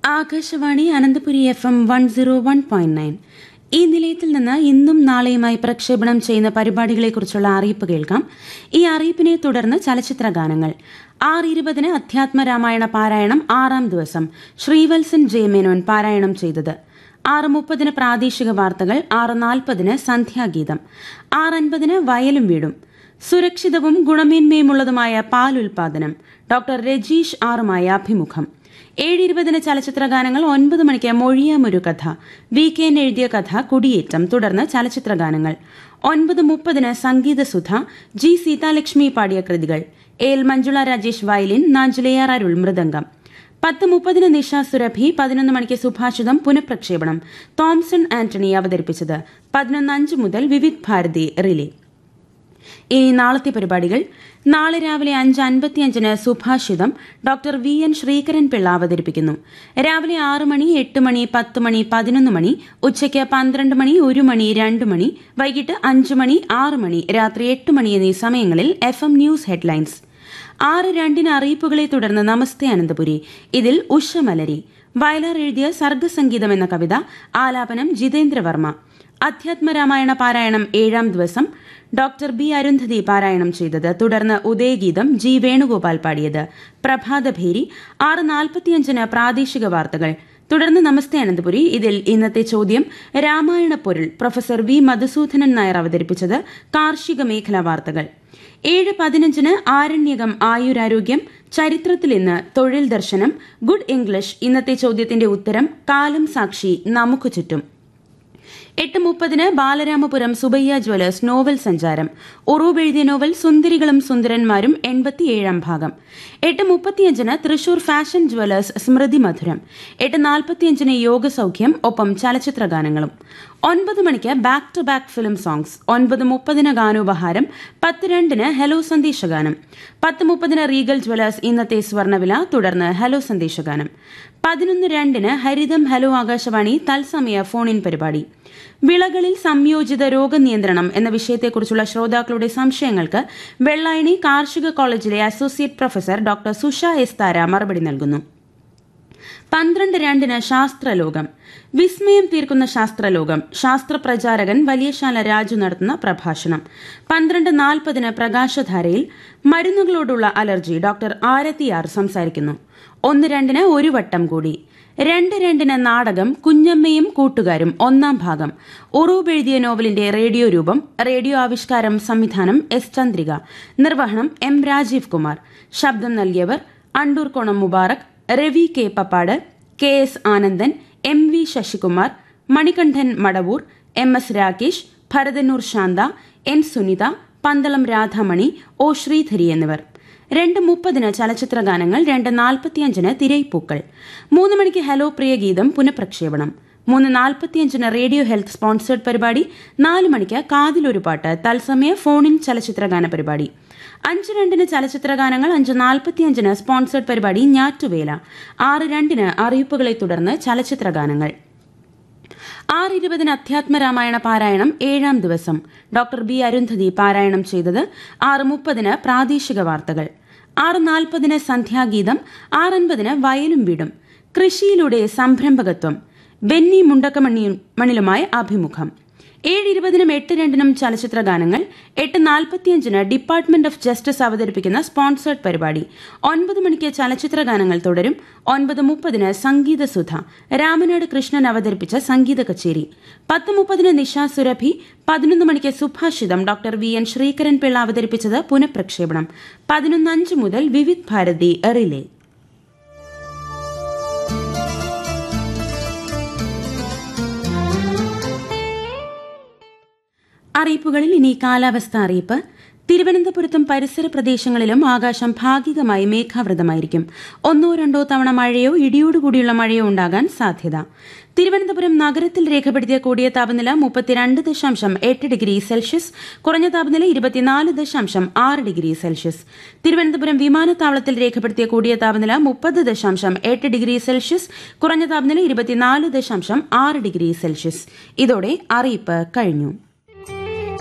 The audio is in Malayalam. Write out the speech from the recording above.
Akashvani Ananthapuri F M one zero one point nine ഈ നിലയത്തിൽ നിന്ന് ഇന്നും നാളെയുമായി പ്രക്ഷേപണം ചെയ്യുന്ന പരിപാടികളെക്കുറിച്ചുള്ള അറിയിപ്പ് കേൾക്കാം ഈ അറിയിപ്പിനെ തുടർന്ന് ചലച്ചിത്ര ഗാനങ്ങൾ ആറ് ഇരുപതിന് അധ്യാത്മരാമായണ പാരായണം ആറാം ദിവസം ശ്രീവത്സൻ ജയമേനോൻ പാരായണം ചെയ്തത് ആറ് മുപ്പതിന് പ്രാദേശിക വാർത്തകൾ ആറ് നാൽപ്പതിന് സന്ധ്യാഗീതം ആറ് അൻപതിന് വയലും വീടും സുരക്ഷിതവും ഗുണമേന്മയുമുള്ളതുമായ പാൽ ഉൽപാദനം ഡോക്ടർ രജീഷ് ആറുമായ അഭിമുഖം ഏഴ് ഇരുപതിന് ചലച്ചിത്ര ഗാനങ്ങൾ ഒൻപത് മണിക്ക് മൊഴിയാമൊരു കഥ വി കെ എൻ എഴുതിയ കഥ കുടിയേറ്റം തുടർന്ന് ചലച്ചിത്ര ഗാനങ്ങൾ ഒൻപത് മുപ്പതിന് സംഗീതസുധ ജി സീതാലക്ഷ്മി പാടിയ കൃതികൾ എൽ മഞ്ജുള രാജേഷ് വയലിൻ നാഞ്ചുലയാർ അരുൾ മൃദംഗം പത്ത് മുപ്പതിന് നിഷ സുരഭി പതിനൊന്ന് മണിക്ക് സുഭാഷിതം പുനഃപ്രക്ഷേപണം തോംസൺ ആന്റണി അവതരിപ്പിച്ചത് പതിനൊന്ന് അഞ്ച് മുതൽ വിവിധ് ഭാരതി റിലേ ഇനി നാളത്തെ പരിപാടികൾ നാളെ രാവിലെ അഞ്ച് അൻപത്തിയഞ്ചിന് Subhashitam doctor V N Sreekaran Pillai അവതരിപ്പിക്കുന്നു രാവിലെ ആറ് മണി എട്ട് മണി പത്ത് മണി പതിനൊന്ന് മണി ഉച്ചയ്ക്ക് പന്ത്രണ്ട് മണി ഒരു മണി രണ്ട് മണി വൈകിട്ട് അഞ്ച് മണി ആറ് മണി രാത്രി എട്ട് മണി എന്നീ സമയങ്ങളിൽ എഫ് എം ന്യൂസ് ഹെഡ്ലൈൻസ് ആറ് രണ്ടിന് അറിയിപ്പുകളെ തുടർന്ന് നമസ്തേ അനന്തപുരി ഇതിൽ ഉഷമലരി വയലാർ എഴുതിയ സർഗസംഗീതം എന്ന കവിത ആലാപനം ജിതേന്ദ്രവർമ്മ അധ്യാത്മരാമായണ പാരായണം ഏഴാം ദിവസം ഡോക്ടർ ബി അരുന്ധതി പാരായണം ചെയ്തത് തുടർന്ന് ഉദയഗീതം ജി വേണുഗോപാൽ പാടിയത് പ്രഭാതഭേരി ആറ് നാൽപ്പത്തിയഞ്ചിന് പ്രാദേശിക വാർത്തകൾ തുടർന്ന് നമസ്തേ അനന്തപുരി ഇതിൽ ഇന്നത്തെ ചോദ്യം രാമായണ പൊരുൾ പ്രൊഫസർ വി മധുസൂദനൻ നായർ അവതരിപ്പിച്ചത് കാർഷിക മേഖലാ വാർത്തകൾ ഏഴ് പതിനഞ്ചിന് ആരണ്യകം ആയുരാരോഗ്യം ചരിത്രത്തിൽ ഇന്ന് തൊഴിൽ ദർശനം ഗുഡ് ഇംഗ്ലീഷ് ഇന്നത്തെ ചോദ്യത്തിന്റെ ഉത്തരം കാലം സാക്ഷി നമുക്ക് ചുറ്റും എട്ട് മുപ്പതിന് ബാലരാമപുരം സുബയ്യ ജ്വല്ലേഴ്സ് നോവൽ സഞ്ചാരം ഉറൂബ് എഴുതിയ നോവൽ സുന്ദരികളും സുന്ദരന്മാരും എൺപത്തിയേഴാം ഭാഗം എട്ട് മുപ്പത്തിയഞ്ചിന് തൃശൂർ ഫാഷൻ ജ്വല്ലേഴ്സ് സ്മൃതി മധുരം എട്ട് നാൽപ്പത്തിയഞ്ചിന് യോഗസൌഖ്യം ഒപ്പം ചലച്ചിത്ര ഗാനങ്ങളും ഒൻപത് മണിക്ക് back to back film songs ഒൻപത് മുപ്പതിന് ഗാനോപഹാരം പത്ത് രണ്ടിന് ഹലോ സന്ദേശഗാനം പത്ത് മുപ്പതിന് റീഗൽ ജ്വല്ലേഴ്സ് ഇന്നത്തെ സ്വർണ്ണവില തുടർന്ന് ഹലോ സന്ദേശഗാനം പതിനൊന്ന് രണ്ടിന് ഹരിതം ഹലോ ആകാശവാണി തത്സമയ ഫോൺ ഇൻ പരിപാടി വിളകളിൽ സംയോജിത രോഗനിയന്ത്രണം എന്ന വിഷയത്തെക്കുറിച്ചുള്ള ശ്രോതാക്കളുടെ സംശയങ്ങൾക്ക് വെള്ളായണി കാർഷിക കോളേജിലെ associate professor doctor Susha S Thara മറുപടി നൽകുന്നു പന്ത്രണ്ട് രണ്ടിന് ശാസ്ത്രലോകം വിസ്മയം തീർക്കുന്ന ശാസ്ത്രലോകം ശാസ്ത്രപ്രചാരകൻ വലിയശാല രാജു നടത്തുന്ന പ്രഭാഷണം പന്ത്രണ്ട് നാൽപ്പതിന് പ്രകാശധാരയിൽ മരുന്നുകളോടുള്ള അലർജി ഡോക്ടർ ആരതിയാർ സംസാരിക്കുന്നു ഒന്ന് രണ്ടിന് ഒരു വട്ടം കൂടി രണ്ട് രണ്ടിന് നാടകം കുഞ്ഞമ്മയും കൂട്ടുകാരും ഒന്നാം ഭാഗം ഉറൂബ് എഴുതിയ നോവലിന്റെ റേഡിയോ രൂപം റേഡിയോ ആവിഷ്കാരം സംവിധാനം എസ് ചന്ദ്രിക നിർവഹണം എം രാജീവ് കുമാർ ശബ്ദം നൽകിയവർ Andoor Konam Mubarak Ravi K Pappad K S Anandan M V Sasikumar Manikandan Madavoor M S Rakesh Bharathannoor Shantha N Sunitha Pandalam Radhamani O Sreedhari എന്നിവർ രണ്ട് മുപ്പതിന് ചലച്ചിത്ര ഗാനങ്ങൾ രണ്ട് നാൽപ്പത്തിയഞ്ചിന് തിരൈപ്പൂക്കൾ മൂന്ന് മണിക്ക് ഹലോ പ്രിയ ഗീതം പുനഃപ്രക്ഷേപണം മൂന്ന് നാൽപ്പത്തിയഞ്ചിന് റേഡിയോ ഹെൽത്ത് സ്പോൺസേഡ് പരിപാടി നാല് മണിക്ക് കാതിലൊരു പാട്ട് തത്സമയ ഫോണിൻ ചലച്ചിത്ര ഗാന പരിപാടി അഞ്ച് രണ്ടിന് ചലച്ചിത്ര ഗാനങ്ങൾ അഞ്ച് നാൽപ്പത്തിയഞ്ചിന് സ്പോൺസേഡ് പരിപാടി ഞാറ്റുവേല ആറ് രണ്ടിന് അറിയിപ്പുകളെ തുടർന്ന് ചലച്ചിത്ര ഗാനങ്ങൾ ആറ് ഇരുപതിന് അധ്യാത്മരാമായണ പാരായണം ഏഴാം ദിവസം ഡോക്ടർ ബി അരുന്ധതി പാരായണം ചെയ്തത് ആറ് മുപ്പതിന് പ്രാദേശിക വാർത്തകൾ ആറ് നാൽപ്പതിന് സന്ധ്യാഗീതം ആറൻപതിന് വയലും വീടും കൃഷിയിലൂടെ സംരംഭകത്വം ബെന്നി മുണ്ടക്കമണിലുമായി അഭിമുഖം ഏഴ് ഇരുപതിനും എട്ട് രണ്ടിനും ചലച്ചിത്ര ഗാനങ്ങൾ എട്ട് നാൽപ്പത്തിയഞ്ചിന് ഡിപ്പാർട്ട്മെന്റ് ഓഫ് ജസ്റ്റിസ് അവതരിപ്പിക്കുന്ന സ്പോൺസേഡ് പരിപാടി ഒൻപത് മണിക്ക് ചലച്ചിത്ര ഗാനങ്ങൾ തുടരും ഒൻപത് മുപ്പതിന് സംഗീതസുധ രാമനാട് കൃഷ്ണൻ അവതരിപ്പിച്ച സംഗീത കച്ചേരി പത്ത് മുപ്പതിന് നിഷ സുരഭി പതിനൊന്ന് മണിക്ക് Subhashitam doctor V N Sreekaran Pillai അവതരിപ്പിച്ചത് പുനഃപ്രക്ഷേപണം പതിനൊന്ന് അഞ്ച് മുതൽ വിവിധ് ഭാരതി റിലേ അറിയിപ്പുകളിൽ ഇനി കാലാവസ്ഥ അറിയിപ്പ് തിരുവനന്തപുരത്തും പരിസര പ്രദേശങ്ങളിലും ആകാശം ഭാഗികമായി മേഘാവൃതമായിരിക്കും ഒന്നോ രണ്ടോ തവണ മഴയോ ഇടിയോടുകൂടിയുള്ള മഴയോ ഉണ്ടാകാൻ സാധ്യത തിരുവനന്തപുരം നഗരത്തിൽ രേഖപ്പെടുത്തിയ കൂടിയ താപനില മുപ്പത്തിരണ്ട് ദശാംശം എട്ട് ഡിഗ്രി സെൽഷ്യസ് കുറഞ്ഞ താപനില ഇരുപത്തിനാല് ദശാംശം ആറ് ഡിഗ്രി സെൽഷ്യസ് തിരുവനന്തപുരം വിമാനത്താവളത്തിൽ രേഖപ്പെടുത്തിയ കൂടിയ താപനില മുപ്പത് ദശാംശം എട്ട് ഡിഗ്രി സെൽഷ്യസ് കുറഞ്ഞ താപനില ഇരുപത്തിനാല് ദശാംശം ആറ് ഡിഗ്രി സെൽഷ്യസ് ഇതോടെ അറിയിപ്പ് കഴിഞ്ഞു